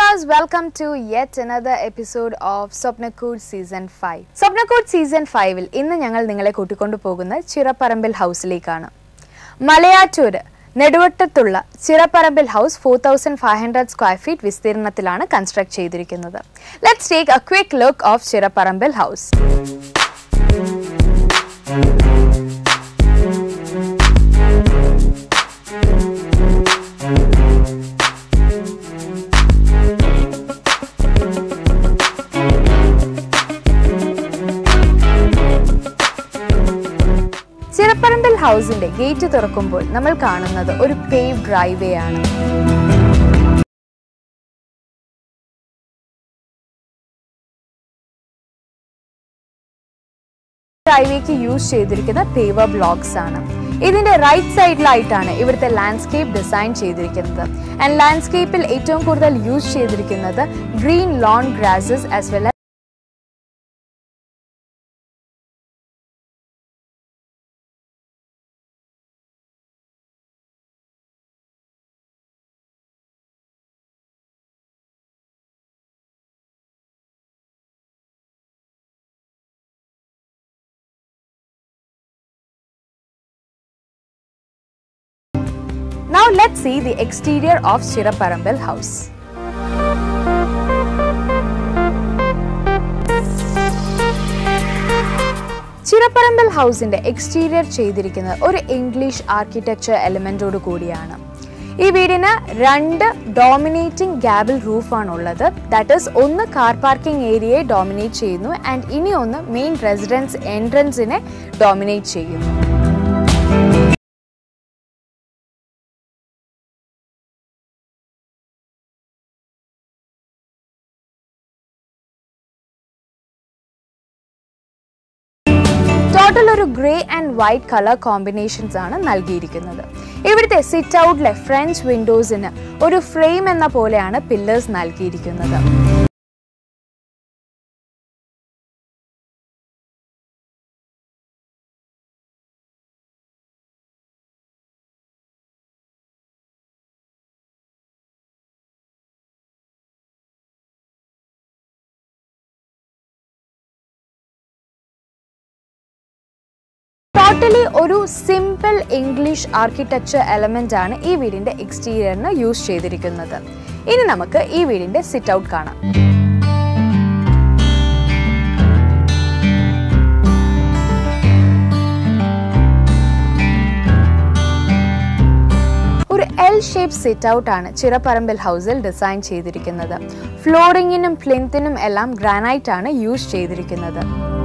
listeners, welcome to yet another episode of സ്വപ്നക്കൂട് season five സ്വപ്നക്കൂട് season ഫൈവിൽ ഇന്ന് ഞങ്ങൾ നിങ്ങളെ കൂട്ടിക്കൊണ്ടു പോകുന്ന ചിറപ്പറമ്പിൽ ഹൗസിലേക്കാണ് മലയാറ്റൂര് നെടുവട്ടത്തുള്ള ചിറപ്പറമ്പിൽ house four thousand five hundred square feet വിസ്തീർണത്തിലാണ് കൺസ്ട്രക്ട് ചെയ്തിരിക്കുന്നത് let's take a quick look of Chiraparambil house Chiraparambil ഹൗസിന്റെ ഗേറ്റ് തുറക്കുമ്പോൾ നമ്മൾ കാണുന്നത് ഒരു പേവ് ഡ്രൈവേ ആണ് ഡ്രൈവേക്ക് യൂസ് ചെയ്തിരിക്കുന്ന പേവർ ബ്ലോക്സ് ആണ് ഇതിന്റെ റൈറ്റ് സൈഡിലായിട്ടാണ് ഇവിടുത്തെ ലാൻഡ്സ്കേപ്പ് ഡിസൈൻ ചെയ്തിരിക്കുന്നത് ആൻഡ് ലാൻഡ്സ്കേപ്പിൽ ഏറ്റവും കൂടുതൽ യൂസ് ചെയ്തിരിക്കുന്നത് green lawn grasses as well Now let's see the exterior of Chiraparambil house. Chiraparambil ഹൗസിന്റെ എക്സ്റ്റീരിയർ ചെയ്തിരിക്കുന്നത് ഒരു ഇംഗ്ലീഷ് ആർക്കിടെക്ചർ എലമെന്റോട് കൂടിയാണ് ഈ വീടിന് രണ്ട് ഡോമിനേറ്റിംഗ് ഗാബിൾ റൂഫാണ് ഉള്ളത് ദാറ്റ് ഈസ് ഒന്ന് കാർ പാർക്കിംഗ് ഏരിയയെ ഡോമിനേറ്റ് ചെയ്യുന്നു ആൻഡ് ഇനി ഒന്ന് മെയിൻ റെസിഡൻസ് എൻട്രൻസിനെ ഡോമിനേറ്റ് ചെയ്യുന്നു ടോട്ടൽ ഒരു grey and white colour combinations ആണ് നൽകിയിരിക്കുന്നത് ഇവിടുത്തെ സിറ്റ് ഔട്ടിലെ ഫ്രഞ്ച് വിൻഡോസിന് ഒരു ഫ്രെയിം എന്ന പോലെയാണ് പില്ലേഴ്സ് നൽകിയിരിക്കുന്നത് ടോട്ടലി ഒരു സിമ്പിൾ ഇംഗ്ലീഷ് ആർക്കിടെക്ചർ എലമെന്റ് ആണ് ഈ വീടിന്റെ എക്സ്റ്റീരിയറിന് യൂസ് ചെയ്തിരിക്കുന്നത് ഇനി നമുക്ക് ഈ വീടിന്റെ സിറ്റ് ഔട്ട് കാണാം ഒരു എൽ ഷേപ്പ് സിറ്റ് ഔട്ട് ആണ് ചിറപ്പറമ്പിൽ ഹൗസിൽ ഡിസൈൻ ചെയ്തിരിക്കുന്നത് ഫ്ലോറിങ്ങിനും പ്ലിന്തിനും എല്ലാം ഗ്രാനൈറ്റ് ആണ് യൂസ് ചെയ്തിരിക്കുന്നത്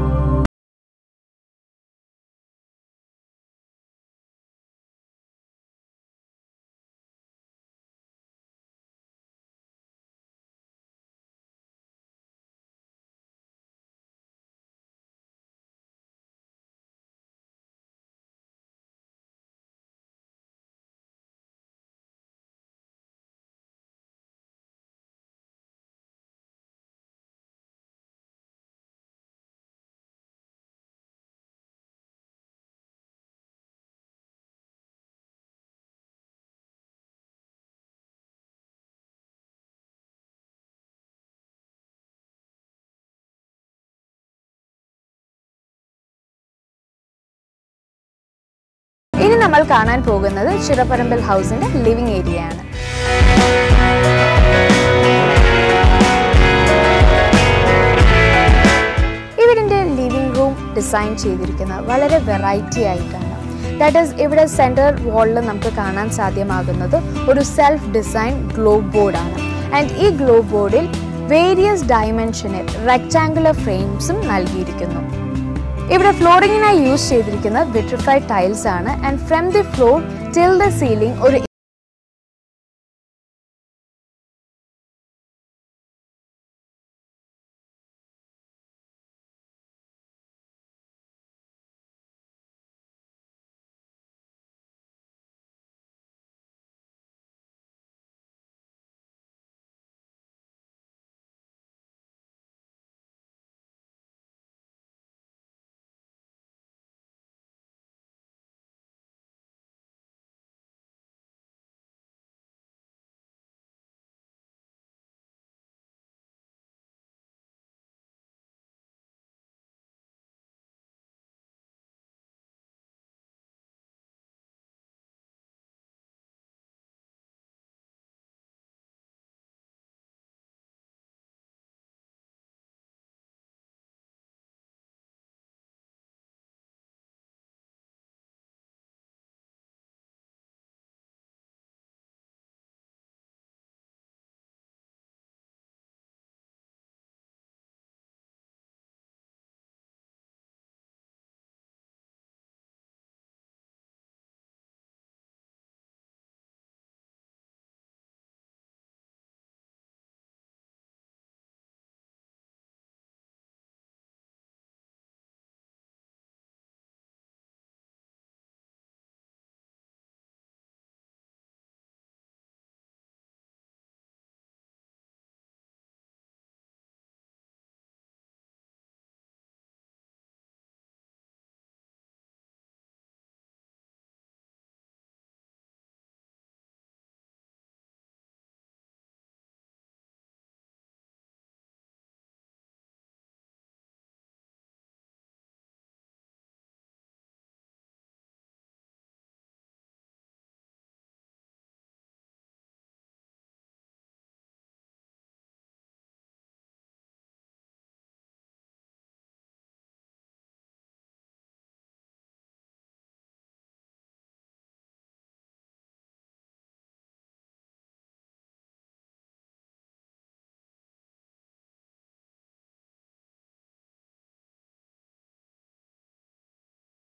ഇനി നമ്മൾ കാണാൻ പോകുന്നത് ചിറപ്പറമ്പിൽ ഹൗസിന്റെ ലിവിംഗ് ഏരിയ ആണ് ഇവിടിന്റെ ലിവിംഗ് റൂം ഡിസൈൻ ചെയ്തിരിക്കുന്നത് വളരെ വെറൈറ്റി ആയിട്ടാണ് ദാറ്റ് ഈസ് ഇവിടെ സെൻറ്റർ വാളിൽ നമുക്ക് കാണാൻ സാധ്യമാകുന്നത് ഒരു സെൽഫ് ഡിസൈൻ ഗ്ലോബ് ബോർഡാണ് ആൻഡ് ഈ ഗ്ലോബ് ബോർഡിൽ വേരിയസ് ഡയമെൻഷനിൽ റെക്ടാങ്കുലർ ഫ്രെയിംസും നൽകിയിരിക്കുന്നു ഇവിടെ ഫ്ലോറിങ്ങിനായി യൂസ് ചെയ്തിരിക്കുന്ന വിട്രിഫൈഡ് ടൈൽസ് ആണ് and from the floor till the ceiling ഒരു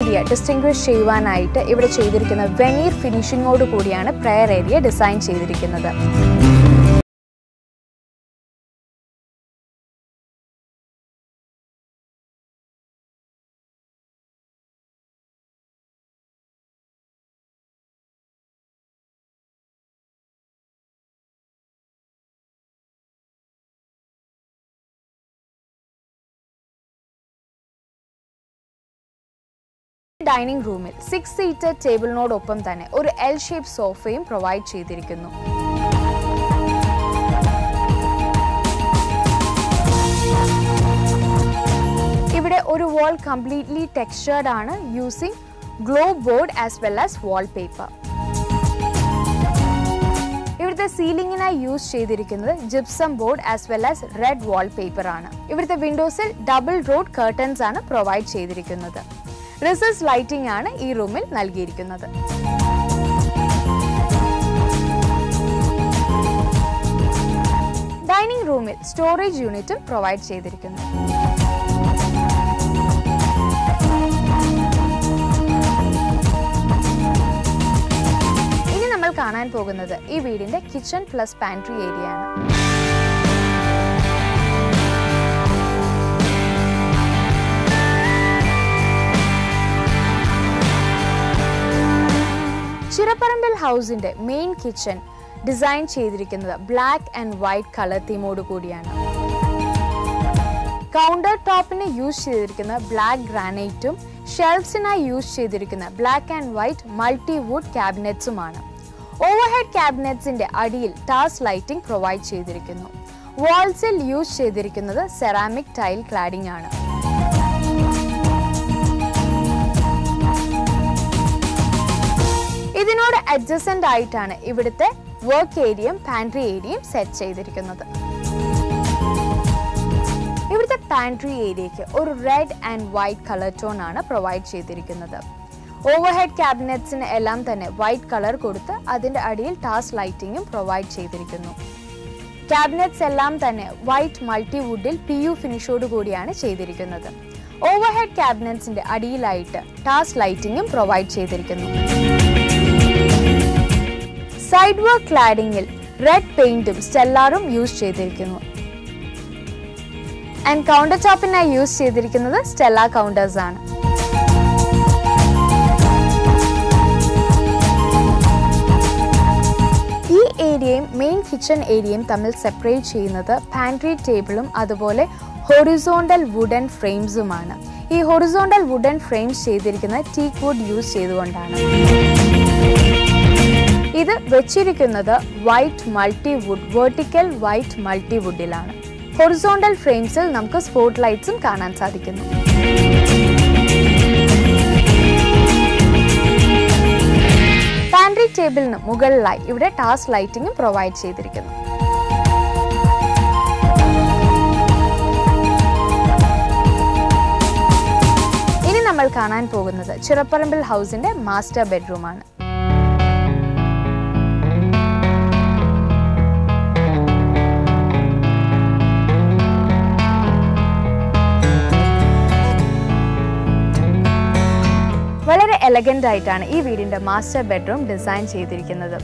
ഏരിയ ഡിസ്റ്റിങ്വിഷ് ചെയ്യുവാനായിട്ട് ഇവിടെ ചെയ്തിരിക്കുന്ന വെനീർ ഫിനിഷിങ്ങോട് കൂടിയാണ് പ്രെയർ ഏരിയ ഡിസൈൻ ചെയ്തിരിക്കുന്നത് ഡൈനിങ് റൂമിൽ സിക്സ് സീറ്റർ ടേബിളിനോടൊപ്പം തന്നെ ഒരു എൽ ഷേപ്പ് സോഫയും പ്രൊവൈഡ് ചെയ്തിരിക്കുന്നു ഇവിടെ ഒരു വാൾ കംപ്ലീറ്റ്ലി ടെക്സ്ചേർഡ് ആണ് using glow board as well as wall paper ഇവിടുത്തെ സീലിംഗിനായി യൂസ് ചെയ്തിരിക്കുന്നത് gypsum board as well as red wall paper ആണ് ഇവിടുത്തെ വിൻഡോസിൽ ഡബിൾ റോഡ് കർട്ടൻസ് ആണ് പ്രൊവൈഡ് ചെയ്തിരിക്കുന്നത് റിസസ് ലൈറ്റിംഗ് ആണ് ഈ റൂമിൽ നൽകിയിരിക്കുന്നത് ഡൈനിങ് റൂമിൽ സ്റ്റോറേജ് യൂണിറ്റും പ്രൊവൈഡ് ചെയ്തിരിക്കുന്നു ഇനി നമ്മൾ കാണാൻ പോകുന്നത് ഈ വീടിന്റെ കിച്ചൺ പ്ലസ് പാൻട്രി ഏരിയ ആണ് ചിറപ്പറമ്പിൽ ഹൗസിന്റെ മെയിൻ കിച്ചൺ ഡിസൈൻ ചെയ്തിരിക്കുന്നത് ബ്ലാക്ക് ആൻഡ് വൈറ്റ് കളർ തീമോട് കൂടിയാണ് കൗണ്ടർ ടോപ്പിന് യൂസ് ചെയ്തിരിക്കുന്ന ബ്ലാക്ക് ഗ്രാനൈറ്റും ഷെൽഫ്സിനായി യൂസ് ചെയ്തിരിക്കുന്ന black and white multi wood ക്യാബിനറ്റ്സുമാണ് ഓവർഹെഡ് ക്യാബിനറ്റ്സിന്റെ അടിയിൽ ടാസ് ലൈറ്റിംഗ് പ്രൊവൈഡ് ചെയ്തിരിക്കുന്നു വാൾസിൽ യൂസ് ചെയ്തിരിക്കുന്നത് സെറാമിക് ടൈൽ ക്ലാഡിംഗ് ആണ് ഇതിനോട് അഡ്ജസന്റ് ആയിട്ടാണ് ഇവിടുത്തെ വർക്ക് ഏരിയയും പാൻട്രി ഏരിയയും സെറ്റ് ചെയ്തിരിക്കുന്നത് ഇവിടുത്തെ പാൻട്രി ഏരിയയ്ക്ക് ഒരു red and white colour tone ആണ് പ്രൊവൈഡ് ചെയ്തിരിക്കുന്നത് ഓവർഹെഡ് ക്യാബിനറ്റ്സിന് എല്ലാം തന്നെ വൈറ്റ് കളർ കൊടുത്ത് അതിന്റെ അടിയിൽ ടാസ് ലൈറ്റിംഗും പ്രൊവൈഡ് ചെയ്തിരിക്കുന്നു ക്യാബിനറ്റ്സ് എല്ലാം തന്നെ വൈറ്റ് മൾട്ടി വുഡിൽ പി യു ഫിനിഷോട് കൂടിയാണ് ചെയ്തിരിക്കുന്നത് ഓവർഹെഡ് ക്യാബിനറ്റ്സിന്റെ അടിയിലായിട്ട് ടാസ് ലൈറ്റിംഗും പ്രൊവൈഡ് ചെയ്തിരിക്കുന്നു സൈഡ് വർക്ക് ക്ലാഡിംഗിൽ റെഡ് പെയിന്റും സ്റ്റെല്ലാറും യൂസ് ചെയ്തിരിക്കുന്നു ആൻഡ് കൗണ്ടർ ടോപ്പിനായി യൂസ് ചെയ്തിരിക്കുന്നത് സ്റ്റെല്ല കൗണ്ടേഴ്സ് ആണ് ഈ ഏരിയയും മെയിൻ കിച്ചൺ ഏരിയയും തമ്മിൽ സെപ്പറേറ്റ് ചെയ്യുന്നത് പാൻട്രി ടേബിളും അതുപോലെ ഹൊറിസോണ്ടൽ വുഡൻ ഫ്രെയിംസുമാണ് ഈ ഹൊറിസോണ്ടൽ വുഡൻ ഫ്രെയിംസ് ചെയ്തിരിക്കുന്നത് ടീക്ക് വുഡ് യൂസ് ചെയ്തുകൊണ്ടാണ് ഇത് വെച്ചിരിക്കുന്നത് white multi wood vertical white multi വുഡിലാണ് ഹൊറിസോണ്ടൽ ഫ്രെയിംസിൽ നമുക്ക് സ്പോട്ട് ലൈറ്റ്സും കാണാൻ സാധിക്കുന്നു പാൻട്രി ടേബിളിന് മുകളിലായി ഇവിടെ ടാസ് ലൈറ്റിംഗും പ്രൊവൈഡ് ചെയ്തിരിക്കുന്നു ഇനി നമ്മൾ കാണാൻ പോകുന്നത് ചിറപ്പറമ്പിൽ ഹൗസിന്റെ മാസ്റ്റർ ബെഡ്റൂമാണ് വളരെ എലഗന്റ് ആയിട്ടാണ് ഈ വീടിന്റെ മാസ്റ്റർ ബെഡ്റൂം ഡിസൈൻ ചെയ്തിരിക്കുന്നത്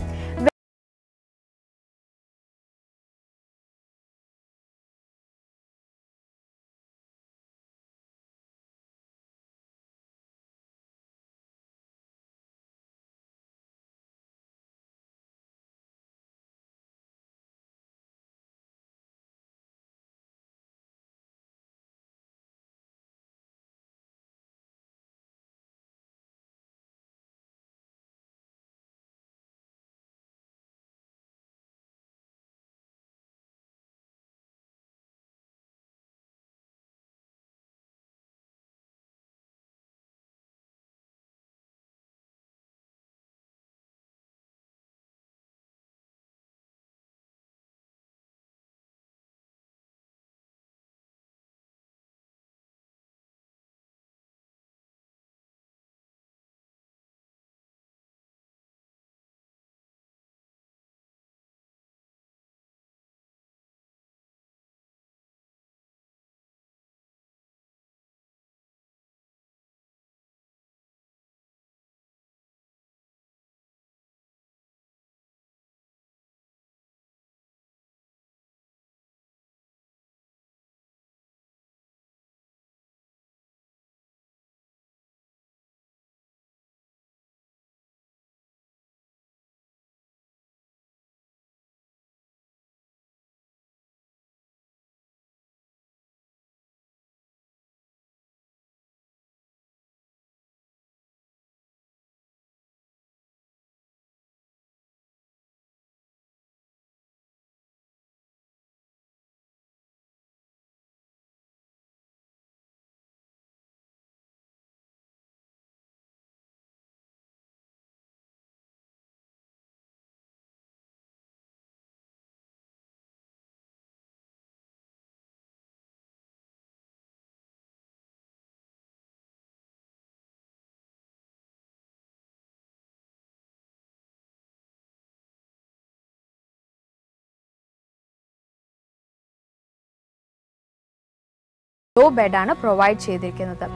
ലോ ബെഡാണ് പ്രൊവൈഡ് ചെയ്തിരിക്കുന്നത്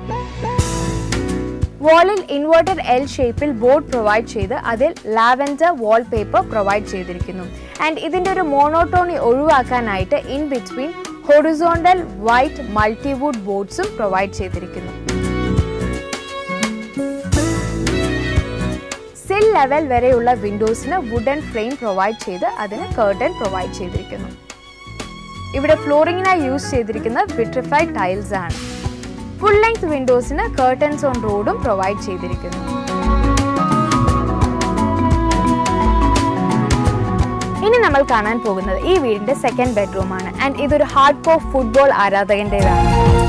വാളിൽ ഇൻവേർട്ടഡ് എൽ ഷേപ്പിൽ ബോർഡ് പ്രൊവൈഡ് ചെയ്ത് അതിൽ ലാവൻഡർ വാൾ പേപ്പർ പ്രൊവൈഡ് ചെയ്തിരിക്കുന്നു ആൻഡ് ഇതിൻ്റെ ഒരു മോണോട്ടോണി ഒഴിവാക്കാനായിട്ട് in between horizontal white multi wood ബോർഡ്സും പ്രൊവൈഡ് ചെയ്തിരിക്കുന്നു സിൽ ലെവൽ വരെയുള്ള വിൻഡോസിന് വുഡൻ ഫ്രെയിം പ്രൊവൈഡ് ചെയ്ത് അതിന് കേർട്ടൻ പ്രൊവൈഡ് ചെയ്തിരിക്കുന്നു ഇവിടെ ഫ്ലോറിങ്ങിനായി യൂസ് ചെയ്തിരിക്കുന്ന വിട്രിഫൈഡ് ടൈൽസ് ആണ് ഫുൾ ലെങ്ത് വിൻഡോസിന് കേർട്ടൻസ് ഓൺ റോഡും പ്രൊവൈഡ് ചെയ്തിരിക്കുന്നു ഇനി നമ്മൾ കാണാൻ പോകുന്നത് ഈ വീടിന്റെ സെക്കൻഡ് ബെഡ്റൂം ആണ് ആൻഡ് ഇതൊരു ഹാർഡ് കോർ ഫുട്ബോൾ ആരാധകന്റേതാണ്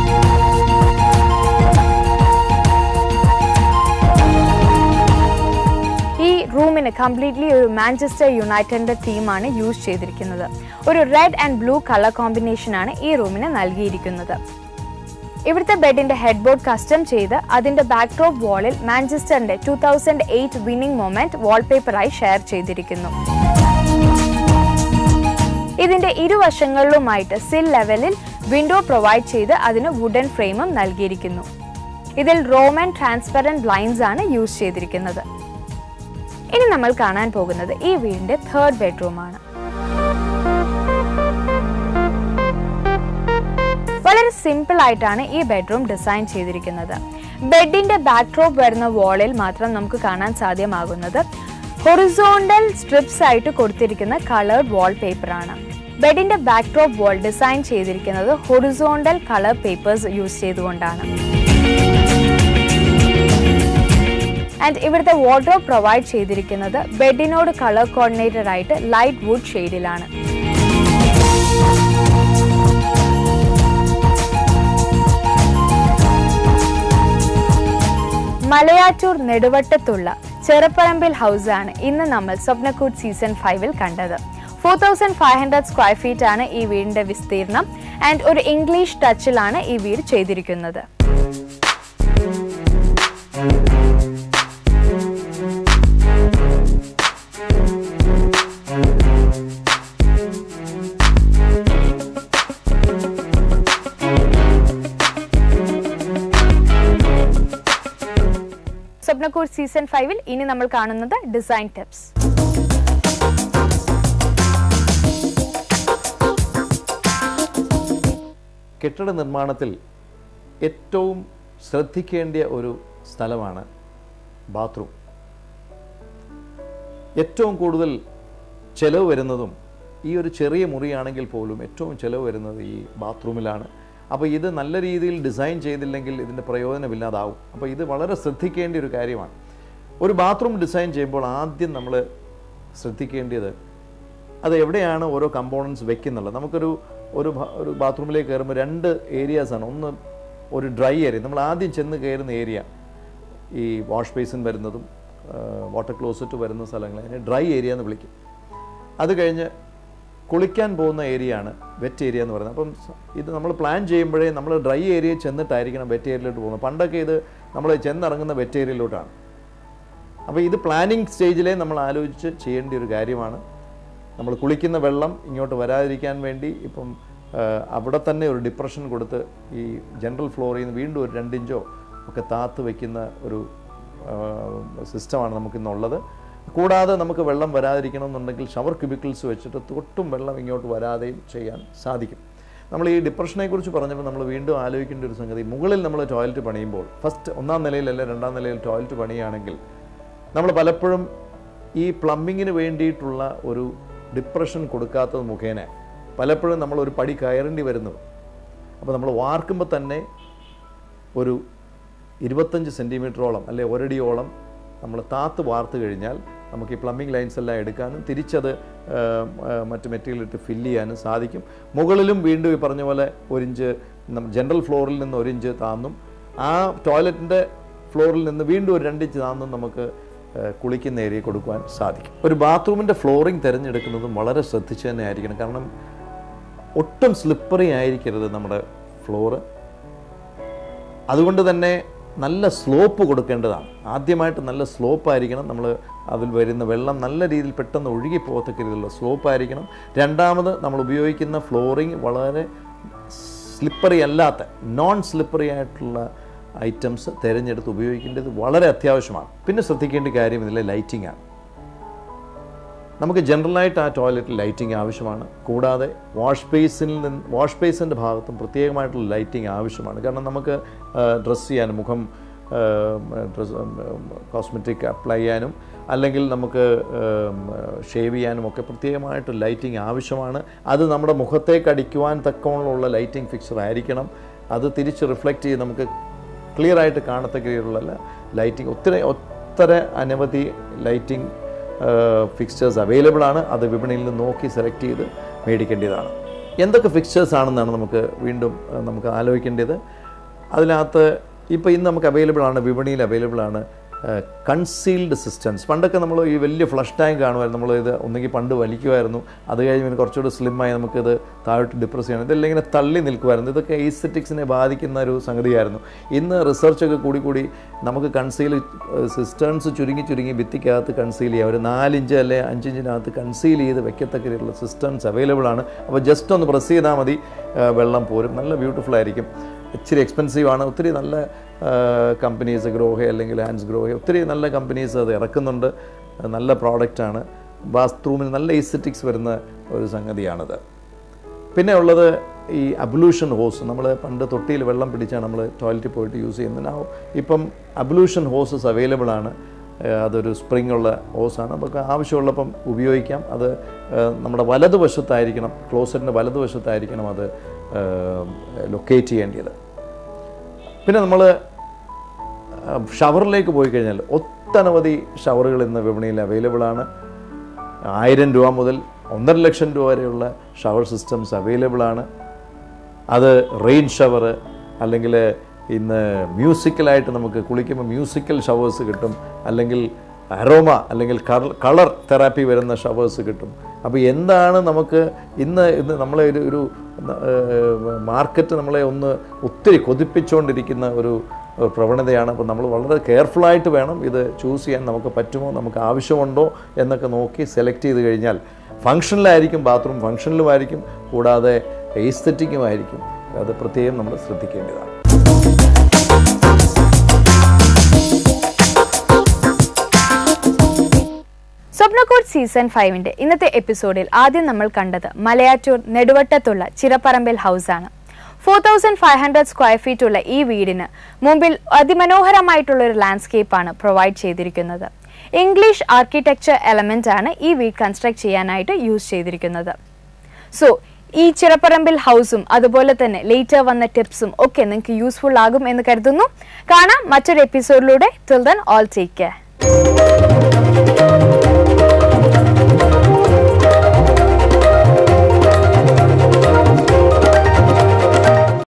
ഈ റൂമിന് കംപ്ലീറ്റ്ലി ഒരു മാഞ്ചസ്റ്റർ യുണൈറ്റഡിന്റെ തീമാണ് യൂസ് ചെയ്തിരിക്കുന്നത് ഒരു red and blue colour combination ആണ് ഈ റൂമിന് നൽകിയിരിക്കുന്നത് ഇവിടുത്തെ ബെഡിന്റെ ഹെഡ് ബോർഡ് കസ്റ്റം ചെയ്ത് അതിന്റെ ബാക്ക്ഡ്രോപ്പ് വാളിൽ മാഞ്ചസ്റ്ററിന്റെ two thousand eight winning moment വാൾപേപ്പറായി ഷെയർ ചെയ്തിരിക്കുന്നു ഇതിന്റെ ഇരുവശങ്ങളിലുമായിട്ട് സിൽ ലെവലിൽ വിൻഡോ പ്രൊവൈഡ് ചെയ്ത് അതിന് വുഡൻ ഫ്രെയിമും നൽകിയിരിക്കുന്നു ഇതിൽ റോമൻ ട്രാൻസ്പെറന്റ് ബ്ലൈൻസ് ആണ് യൂസ് ചെയ്തിരിക്കുന്നത് ഇനി നമ്മൾ കാണാൻ പോകുന്നത് ഈ വീടിന്റെ തേർഡ് ബെഡ്റൂം ആണ് വളരെ സിമ്പിൾ ആയിട്ടാണ് ഈ ബെഡ്റൂം ഡിസൈൻ ചെയ്തിരിക്കുന്നത് ബെഡിന്റെ ബാക്ക്ഡ്രോപ്പ് വരുന്ന വാളിൽ മാത്രം നമുക്ക് കാണാൻ സാധ്യമാകുന്നത് ഹൊറിസോണ്ടൽ സ്ട്രിപ്സ് ആയിട്ട് കൊടുത്തിരിക്കുന്ന കളേർഡ് വാൾ പേപ്പർ ആണ് ബെഡിന്റെ ബാക്ക്ഡ്രോപ്പ് വാൾ ഡിസൈൻ ചെയ്തിരിക്കുന്നത് ഹൊറിസോണ്ടൽ കളർ പേപ്പേഴ്സ് യൂസ് ചെയ്തുകൊണ്ടാണ് ആൻഡ് ഇവിടുത്തെ വാർഡ്രോബ് പ്രൊവൈഡ് ചെയ്തിരിക്കുന്നത് ബെഡിനോട് കളർ കോർഡിനേറ്റഡ് ആയിട്ട് ലൈറ്റ് വുഡ് ഷെയ്ഡിലാണ് മലയാറ്റൂർ നെടുവട്ടത്തുള്ള ചെറുപ്പറമ്പിൽ ഹൗസ് ആണ് ഇന്ന് നമ്മൾ സ്വപ്നക്കൂട്ട് സീസൺ ഫൈവിൽ കണ്ടത് four thousand five hundred square feet ആണ് ഈ വീടിന്റെ വിസ്തീർണം ആൻഡ് ഒരു ഇംഗ്ലീഷ് ടച്ചിലാണ് ഈ വീട് ചെയ്തിരിക്കുന്നത് സ്വപ്നക്കൂട്ട് സീസൺ ഫൈവിൽ ഇനി നമ്മൾ കാണുന്നത് ഡിസൈൻ ടിപ്സ് കെട്ടിട നിർമ്മാണത്തിൽ ഏറ്റവും ശ്രദ്ധിക്കേണ്ട ഒരു സ്ഥലമാണ് ബാത്റൂം ഏറ്റവും കൂടുതൽ ചെലവ് വരുന്നതും ഈ ഒരു ചെറിയ മുറിയാണെങ്കിൽ പോലും ഏറ്റവും ചെലവ് വരുന്നത് ഈ ബാത്റൂമിലാണ് അപ്പോൾ ഇത് നല്ല രീതിയിൽ ഡിസൈൻ ചെയ്തില്ലെങ്കിൽ ഇതിൻ്റെ പ്രയോജനമില്ലാതാവും അപ്പോൾ ഇത് വളരെ ശ്രദ്ധിക്കേണ്ട ഒരു കാര്യമാണ് ഒരു ബാത്റൂം ഡിസൈൻ ചെയ്യുമ്പോൾ ആദ്യം നമ്മൾ ശ്രദ്ധിക്കേണ്ടത് അത് എവിടെയാണ് ഓരോ കമ്പോണൻസ് വെക്കുന്നുള്ളത് നമുക്കൊരു ഒരു ഭ- ഒരു ബാത്റൂമിലേക്ക് കയറുമ്പോൾ രണ്ട് ഏരിയാസ് ആണ് ഒന്ന് ഒരു ഡ്രൈ ഏരിയ നമ്മൾ ആദ്യം ചെന്ന് കയറുന്ന ഏരിയ ഈ വാഷ് ബേസിൻ വരുന്നതും വാട്ടർ ക്ലോസറ്റ് വരുന്ന സ്ഥലങ്ങൾ അതിനെ ഡ്രൈ ഏരിയ എന്ന് വിളിക്കും അത് കഴിഞ്ഞ് കുളിക്കാൻ പോകുന്ന ഏരിയ ആണ് വെറ്റ് ഏരിയ എന്ന് പറയുന്നത് അപ്പം സ- ഇത് നമ്മൾ പ്ലാൻ ചെയ്യുമ്പോഴേ നമ്മൾ ഡ്രൈ ഏരിയ ചെന്നിട്ടായിരിക്കണം വെറ്റ് ഏരിയയിലോട്ട് പോകുന്നത് പണ്ടൊക്കെ ഇത് നമ്മൾ ചെന്നിറങ്ങുന്ന വെറ്റ് ഏരിയയിലോട്ടാണ് അപ്പോൾ ഇത് പ്ലാനിങ് സ്റ്റേജിലേ നമ്മൾ ആലോചിച്ച് ചെയ്യേണ്ട ഒരു കാര്യമാണ് നമ്മൾ കുളിക്കുന്ന വെള്ളം ഇങ്ങോട്ട് വരാതിരിക്കാൻ വേണ്ടി ഇപ്പം ആ, അവിടെ തന്നെ ഒരു ഡിപ്രഷൻ കൊടുത്ത് ഈ ജനറൽ ഫ്ലോറിൽ നിന്ന് വീണ്ടും ഒരു രണ്ടിഞ്ചോ ഒക്കെ താത്ത് വയ്ക്കുന്ന ഒരു സിസ്റ്റമാണ് നമുക്കിന്നുള്ളത് കൂടാതെ നമുക്ക് വെള്ളം വരാതിരിക്കണം എന്നുണ്ടെങ്കിൽ ഷവർ ക്യൂബിക്കിൾസ് വെച്ചിട്ട് തൊട്ടും വെള്ളം ഇങ്ങോട്ട് വരാതെയും ചെയ്യാൻ സാധിക്കും നമ്മൾ ഈ ഡിപ്രഷനെ കുറിച്ച് പറഞ്ഞപ്പോൾ നമ്മൾ വീണ്ടും ആലോചിക്കേണ്ട ഒരു സംഗതി മുകളിൽ നമ്മൾ ടോയ്ലറ്റ് പണിയുമ്പോൾ ഫസ്റ്റ് ഒന്നാം നിലയിലല്ല രണ്ടാം നിലയിൽ ടോയ്ലറ്റ് പണിയുകയാണെങ്കിൽ നമ്മൾ പലപ്പോഴും ഈ പ്ലംബിങ്ങിന് വേണ്ടിയിട്ടുള്ള ഒരു ഡിപ്രഷൻ കൊടുക്കാത്തത് മുഖേന പലപ്പോഴും നമ്മൾ ഒരു പടി കയറേണ്ടി വരുന്നു അപ്പോൾ നമ്മൾ വാർക്കുമ്പോൾ തന്നെ ഒരു ഇരുപത്തഞ്ച് സെൻറ്റിമീറ്ററോളം അല്ലെ ഒരടിയോളം നമ്മൾ താത്ത് വാർത്ത് കഴിഞ്ഞാൽ നമുക്ക് ഈ പ്ലംബിംഗ് ലൈൻസ് എല്ലാം എടുക്കാനും തിരിച്ചത് ആ, ആ, മറ്റ് മെറ്റീരിയൽ ഇട്ട് ഫില്ല് ചെയ്യാനും സാധിക്കും മുകളിലും വീണ്ടും ഈ പറഞ്ഞ പോലെ ഒരിഞ്ച് ജനറൽ ഫ്ലോറിൽ നിന്ന് ഒരിഞ്ച് താന്നും ആ ടോയ്ലറ്റിൻ്റെ ഫ്ലോറിൽ നിന്ന് വീണ്ടും ഒരു രണ്ടിഞ്ച് താന്നും നമുക്ക് ആ, കുളിക്കുന്ന ഏരിയ കൊടുക്കുവാൻ സാധിക്കും ഒരു ബാത്റൂമിൻ്റെ ഫ്ലോറിംഗ് തിരഞ്ഞെടുക്കുന്നതും വളരെ ശ്രദ്ധിച്ച് തന്നെ ആയിരിക്കണം കാരണം ഒട്ടും സ്ലിപ്പറി ആയിരിക്കരുത് നമ്മുടെ ഫ്ലോറ് അതുകൊണ്ട് തന്നെ നല്ല സ്ലോപ്പ് കൊടുക്കേണ്ടതാണ് ആദ്യമായിട്ട് നല്ല സ്ലോപ്പ് ആയിരിക്കണം നമ്മൾ അതിൽ വരുന്ന വെള്ളം നല്ല രീതിയിൽ പെട്ടെന്ന് ഒഴുകി പോകത്തക്ക രീതിയിലുള്ള സ്ലോപ്പ് ആയിരിക്കണം രണ്ടാമത് നമ്മൾ ഉപയോഗിക്കുന്ന ഫ്ലോറിങ് വളരെ സ്ലിപ്പറി അല്ലാത്ത നോൺ സ്ലിപ്പറി ആയിട്ടുള്ള ഐറ്റംസ് തിരഞ്ഞെടുത്ത് ഉപയോഗിക്കേണ്ടത് വളരെ അത്യാവശ്യമാണ് പിന്നെ ശ്രദ്ധിക്കേണ്ട കാര്യം ഇതിലെ ലൈറ്റിംഗ് ആണ് നമുക്ക് ജനറലായിട്ട് ആ ടോയ്ലറ്റിൽ ലൈറ്റിംഗ് ആവശ്യമാണ് കൂടാതെ വാഷ് ബേസിനിൽ നിന്ന് വാഷ് ബേസിൻ്റെ ഭാഗത്തും പ്രത്യേകമായിട്ടുള്ള ലൈറ്റിംഗ് ആവശ്യമാണ് കാരണം നമുക്ക് ഡ്രസ്സ് ചെയ്യാനും മുഖം ഡ്രസ് കോസ്മെറ്റിക് അപ്ലൈ ചെയ്യാനും അല്ലെങ്കിൽ നമുക്ക് ഷേവ് ചെയ്യാനും ഒക്കെ പ്രത്യേകമായിട്ട് ലൈറ്റിംഗ് ആവശ്യമാണ് അത് നമ്മുടെ മുഖത്തേക്ക് അടിക്കുവാൻ തക്കമുള്ള ലൈറ്റിംഗ് ഫിക്സർ ആയിരിക്കണം അത് തിരിച്ച് റിഫ്ലക്റ്റ് ചെയ്ത് നമുക്ക് ക്ലിയർ ആയിട്ട് കാണത്തക്ക രീതിയിലുള്ള ലൈറ്റിംഗ് ഒത്തിരി ഒത്തര അനവധി ലൈറ്റിംഗ് ഫിക്സ്ചേഴ്സ് അവൈലബിൾ ആണ് അത് വിപണിയിൽ നിന്ന് നോക്കി സെലക്ട് ചെയ്ത് മേടിക്കേണ്ടതാണ് എന്തൊക്കെ ഫിക്സ്ചേഴ്സ് ആണെന്നാണ് നമുക്ക് വീണ്ടും ഏഹ്, നമുക്ക് ആലോചിക്കേണ്ടത് അതിനകത്ത് ഇപ്പോൾ ഇന്ന് നമുക്ക് അവൈലബിൾ ആണ് വിപണിയിൽ അവൈലബിൾ ആണ് കൺസീൽഡ് സിസ്റ്റംസ് പണ്ടൊക്കെ നമ്മൾ ഈ വലിയ ഫ്ലഷ് ടാങ്ക് കാണുമായിരുന്നു നമ്മൾ ഇത് ഒന്നുകിൽ പണ്ട് വലിക്കുമായിരുന്നു അത് കഴിഞ്ഞ് പിന്നെ കുറച്ചുകൂടി സ്ലിമ്മായി നമുക്കിത് താഴോട്ട് ഡിപ്രസ് ചെയ്യണം ഇതെല്ലാം ഇങ്ങനെ തള്ളി നിൽക്കുമായിരുന്നു ഇതൊക്കെ ഈസ്തറ്റിക്സിനെ ബാധിക്കുന്ന ഒരു സംഗതിയായിരുന്നു ഇന്ന് റിസർച്ചൊക്കെ കൂടി കൂടി നമുക്ക് കൺസീൽ സിസ്റ്റേൺസ് ചുരുങ്ങി ചുരുങ്ങി ഭിത്തിക്കകത്ത് കൺസീൽ ചെയ്യാം ഒരു നാലിഞ്ച് അല്ലെ അഞ്ചിഞ്ചിനകത്ത് കൺസീൽ ചെയ്ത് വെക്കത്തക്ക രീതിയിലുള്ള സിസ്റ്റംസ് അവൈലബിൾ ആണ് അപ്പോൾ ജസ്റ്റ് ഒന്ന് പ്രസ് ചെയ്താൽ മതി ആ, വെള്ളം പോരും നല്ല ബ്യൂട്ടിഫുൾ ആയിരിക്കും ഇച്ചിരി എക്സ്പെൻസീവ് ആണ് ഒത്തിരി നല്ല കമ്പനീസ് ഗ്രോഹെ അല്ലെങ്കിൽ ഹാൻഡ്സ് ഗ്രോഹെ ഒത്തിരി നല്ല കമ്പനീസ് അത് ഇറക്കുന്നുണ്ട് നല്ല പ്രോഡക്റ്റാണ് ബാത്റൂമിൽ നല്ല ഈസ്തറ്റിക്സ് വരുന്ന ഒരു സംഗതിയാണിത് പിന്നെ ഉള്ളത് ഈ അബ്ലൂഷൻ ഹോസ് നമ്മൾ പണ്ട് തൊട്ടിയിൽ വെള്ളം പിടിച്ചാണ് നമ്മൾ ടോയ്ലറ്റിൽ പോയിട്ട് യൂസ് ചെയ്യുന്നത് Now ഇപ്പം അബ്ലൂഷൻ ഹോസസ് അവൈലബിൾ ആണ് ഏഹ് അതൊരു സ്പ്രിംഗ് ഉള്ള ഹോസാണ് നമുക്ക് ആവശ്യമുള്ളപ്പം ഉപയോഗിക്കാം അത് ഏഹ് നമ്മുടെ വലതുവശത്തായിരിക്കണം ക്ലോസറ്റിൻ്റെ വലതുവശത്തായിരിക്കണം അത് ലൊക്കേറ്റ് ചെയ്യേണ്ടത് പിന്നെ നമ്മൾ ഷവറിലേക്ക് പോയി കഴിഞ്ഞാൽ ഒട്ടനവധി ഷവറുകൾ ഇന്ന് വിപണിയിൽ അവൈലബിൾ ആണ് ആയിരം രൂപ മുതൽ ഒന്നര ലക്ഷം രൂപ വരെയുള്ള ഷവർ സിസ്റ്റംസ് അവൈലബിൾ ആണ് അത് റെയിൻ ഷവർ അല്ലെങ്കിൽ ഇന്ന് മ്യൂസിക്കലായിട്ട് നമുക്ക് കുളിക്കുമ്പോൾ മ്യൂസിക്കൽ ഷവേഴ്സ് കിട്ടും അല്ലെങ്കിൽ അരോമ അല്ലെങ്കിൽ കളർ തെറാപ്പി വരുന്ന ഷവേഴ്സ് കിട്ടും അപ്പോൾ എന്താണ് നമുക്ക് ഇന്ന് ഇന്ന് നമ്മളെ ഒരു ഒരു മാർക്കറ്റ് നമ്മളെ ഒന്ന് ഒത്തിരി കൊതിപ്പിച്ചുകൊണ്ടിരിക്കുന്ന ഒരു ഒരു പ്രവണതയാണ് അപ്പോൾ നമ്മൾ വളരെ കെയർഫുള്ളായിട്ട് വേണം ഇത് ചൂസ് ചെയ്യാൻ നമുക്ക് പറ്റുമോ നമുക്ക് ആവശ്യമുണ്ടോ എന്നൊക്കെ നോക്കി സെലക്ട് ചെയ്ത് കഴിഞ്ഞാൽ ഫങ്ഷനിലായിരിക്കും ബാത്റൂം ഫങ്ഷനിലുമായിരിക്കും കൂടാതെ എസ്തറ്റിക്കുമായിരിക്കും അത് പ്രത്യേകം നമ്മൾ ശ്രദ്ധിക്കേണ്ടതാണ് സ്വപ്നക്കോട് സീസൺ ഫൈവിന്റെ ഇന്നത്തെ എപ്പിസോഡിൽ ആദ്യം നമ്മൾ കണ്ടത് മലയാറ്റൂർ നെടുവട്ടത്തുള്ള ചിറപ്പറമ്പിൽ ഹൗസ് ആണ് four thousand five hundred square feet ഉള്ള ഈ വീടിന് മുമ്പിൽ അതിമനോഹരമായിട്ടുള്ള ഒരു ലാൻഡ്സ്കേപ്പ് ആണ് പ്രൊവൈഡ് ചെയ്തിരിക്കുന്നത് ഇംഗ്ലീഷ് ആർക്കിടെക്ചർ എലമെന്റ് ആണ് ഈ വീട് കൺസ്ട്രക്ട് ചെയ്യാനായിട്ട് യൂസ് ചെയ്തിരിക്കുന്നത് സോ ഈ ചിറപ്പറമ്പിൽ ഹൗസും അതുപോലെ തന്നെ ലേറ്റർ വന്ന ടിപ്സും ഒക്കെ നിങ്ങൾക്ക് യൂസ്ഫുൾ ആകും എന്ന് കരുതുന്നു കാണാം മറ്റൊരു എപ്പിസോഡിലൂടെ till then all take care